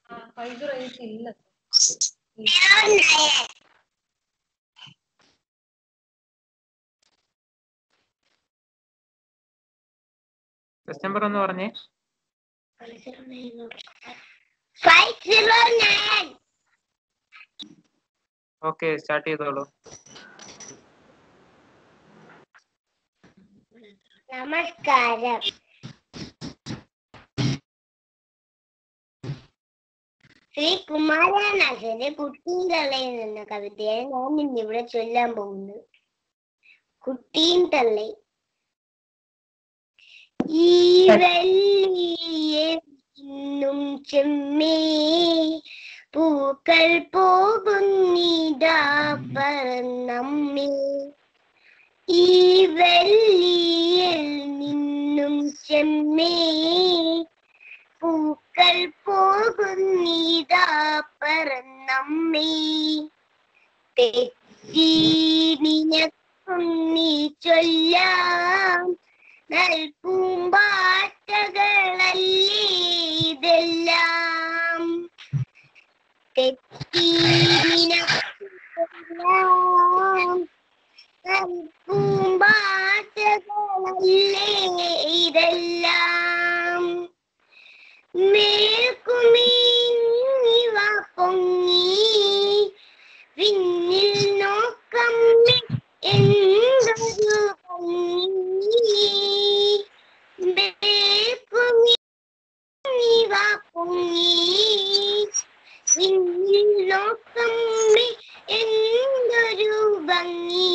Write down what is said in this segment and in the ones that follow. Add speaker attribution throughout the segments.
Speaker 1: five zero eight ഇല്ല
Speaker 2: question number ഒന്ന് പറഞ്ഞേ
Speaker 3: five zero nine
Speaker 2: okay start ചെയ്തോളൂ
Speaker 3: നമസ്കാരം ശ്രീ കുമാരനാശന്റെ കുട്ടിയും തള്ളയിൽ എന്ന കവിതയെ ഞാൻ ഇന്നിവിടെ ചൊല്ലാൻ പോകുന്നു കുട്ടിയും തള്ളി ഈ വെള്ളിയെ ഇന്നും ചെമ്മേ പൂക്കൾ പോകുന്നിതാ പറന്നമ്മേ ഈ വെള്ളിയിൽ നിന്നും ചെമ്മേ പൂക്കൾ പോകുന്നിതാ പറന്നമ്മേ തെറ്റി നിനക്കും നീ ചൊല്ലാം നൽപൂമ്പാറ്റകളല്ലേ ഇതെല്ലാം തെറ്റി നിനക്കും ചൊല്ലാം പൂമ്പാറ്റകളല്ലേ ഇതെല്ലാം മേൽക്കുമീവ പൊങ്ങി വിണ്ണിൽ നോക്കം എന്തൊരു ഭംഗി മേൽക്കുമീവ പൊങ്ങി വിണ്ണിൽ നോക്കം എന്തൊരു ഭംഗി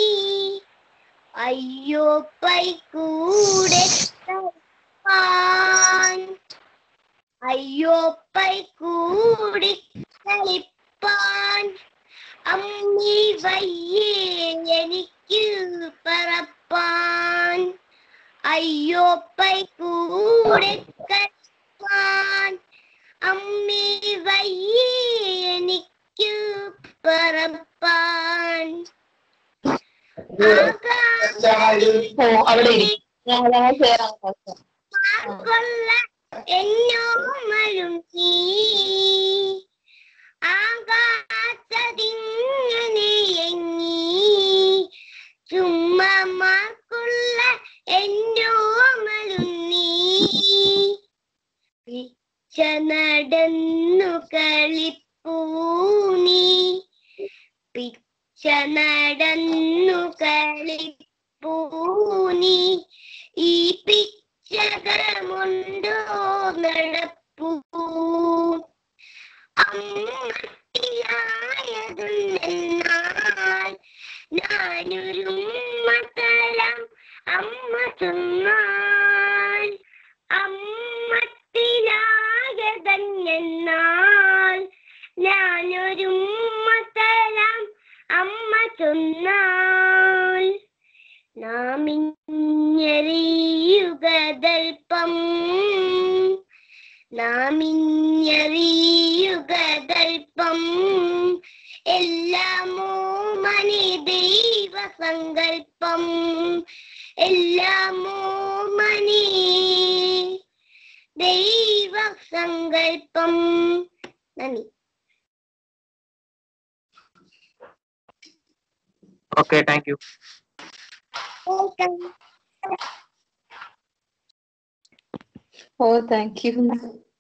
Speaker 3: അയ്യോ പൈക്കൂടെ കളിപ്പാൻ അയ്യോ പൈക്കൂടി കളിപ്പാൻ അമ്മി വയ്യേ എനിക്ക് പറപ്പാൻ അയ്യോ പൈക്കൂടെ കളിപ്പാൻ അമ്മി വയ്യേ എനിക്ക് പറപ്പാൻ
Speaker 4: അവിടെ ഇരിക്കും ഞാൻ ചേരാൻ
Speaker 3: കൊള്ള എന്നോമലും നീ ആകാശതിങ്ങനെ എങ്ങി ചുമ്മമാർക്കുള്ള എന്നോമലും നീ പിച്ച നടന്നു കളിപ്പൂ നീ പിച്ച നടന്നു കളിപ്പൂ നീ ഈ പിച്ചകമുണ്ടോ നടപ്പൂ അമ്മയായതെന്നാൽ ഞാനൊരു മതലം അമ്മ ചൊന്നാൽ അമ്മത്തിലാകതന്നെന്നാൽ ഞാനൊരു മതലം അമ്മ ചൊന്നാൽ നാമിഞ്ഞറിയുകതൽപ്പം നാമിഞ്ഞറിയുകതൽപ്പം എല്ലാമോ മനി ദൈവസങ്കൽപ്പം എല്ലാമോ മനി ദൈവസങ്കൽപ്പം നന്ദി
Speaker 2: okay thank you
Speaker 3: welcome
Speaker 4: oh thank U